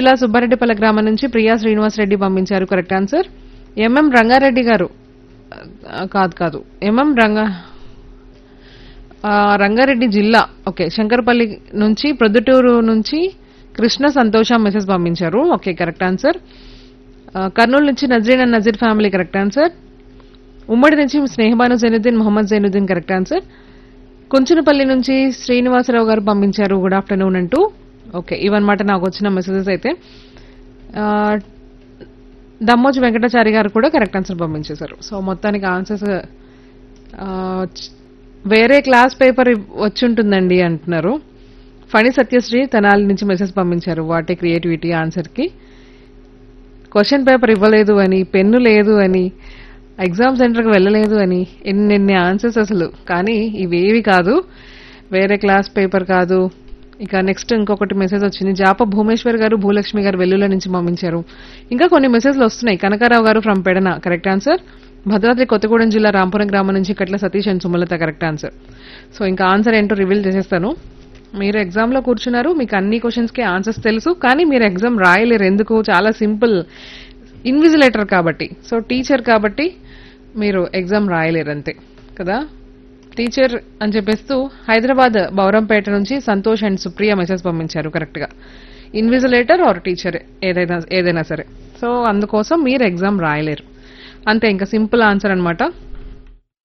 జిల్లా సుబ్బారెడ్డిపల్లి గ్రామం నుంచి ప్రియా శ్రీనివాస్ రెడ్డి పంపించారు కరెక్ట్ ఆన్సర్ ఎంఎం రంగారెడ్డి గారు ఆ, కాదు కాదు ఎంఎం రంగా ఆ, రంగారెడ్డి జిల్లా ఓకే శంకరపల్లి నుంచి ప్రొద్దుటూరు నుంచి కృష్ణ సంతోష మెసేజ్ పంపించారు ఓకే కరెక్ట్ ఆన్సర్ ఆ, కర్నూలు నుంచి Nazareen and Nazeer family correct answer ఉమ్మడి నుంచి స్నేహబాను జైనుద్దీన్ మొహమ్మద్ జైనుద్దీన్ కరెక్ట్ ఆన్సర్ కుంచునపల్లి నుంచి శ్రీనివాసరావు గారు పంపించారు గుడ్ ఆఫ్టర్నూన్ అంటూ ఓకే ఇవన్నమాట నాకు వచ్చిన మెసేజెస్ అయితే ఆ, దమ్మోజు వెంకటాచారి గారు కూడా కరెక్ట్ ఆన్సర్ పంపించేశారు సో మొత్తానికి ఆన్సర్స్ వేరే క్లాస్ పేపర్ వచ్చి ఉంటుందండి అంటున్నారు ఫణి సత్యశ్రీ తెనాలి నుంచి మెసేజ్ పంపించారు వాటి క్రియేటివిటీ ఆన్సర్కి క్వశ్చన్ పేపర్ ఇవ్వలేదు అని పెన్ను లేదు అని ఎగ్జామ్ సెంటర్కి వెళ్ళలేదు అని ఎన్నెన్ని ఆన్సర్స్ అసలు కానీ ఇవేవి కాదు వేరే క్లాస్ పేపర్ కాదు ఇక నెక్స్ట్ ఇంకొకటి మెసేజ్ వచ్చింది జాప భూమేశ్వర్ గారు భూలక్ష్మి గారు వెల్లుల నుంచి పంపించారు ఇంకా కొన్ని మెసేజ్లు వస్తున్నాయి Kanakarao garu from Pedana correct answer Bhadradri Kothagudem జిల్లా రాంపురం గ్రామం నుంచి Katla Satish and Sumalatha correct answer so ఇంకా ఆన్సర్ ఏంటో రివీల్ చేసేస్తాను మీరు ఎగ్జామ్ లో కూర్చున్నారు మీకు అన్ని క్వశ్చన్స్ కి ఆన్సర్స్ తెలుసు కానీ మీరు ఎగ్జామ్ రాయలేరు ఎందుకు చాలా సింపుల్ ఇన్విజిలేటర్ కాబట్టి సో టీచర్ కాబట్టి మీరు ఎగ్జామ్ రాయలేరు అంతే కదా టీచర్ అని చెప్పేస్తూ హైదరాబాద్ బౌరంపేట నుంచి సంతోష్ అండ్ సుప్రియ మెసేజ్ పంపించారు కరెక్ట్ గా ఇన్విజిలేటర్ ఆర్ టీచర్ ఏదైనా ఏదైనా సరే సో అందుకోసం మీరు ఎగ్జామ్ రాయలేరు అంతే ఇంకా సింపుల్ ఆన్సర్ అన్నమాట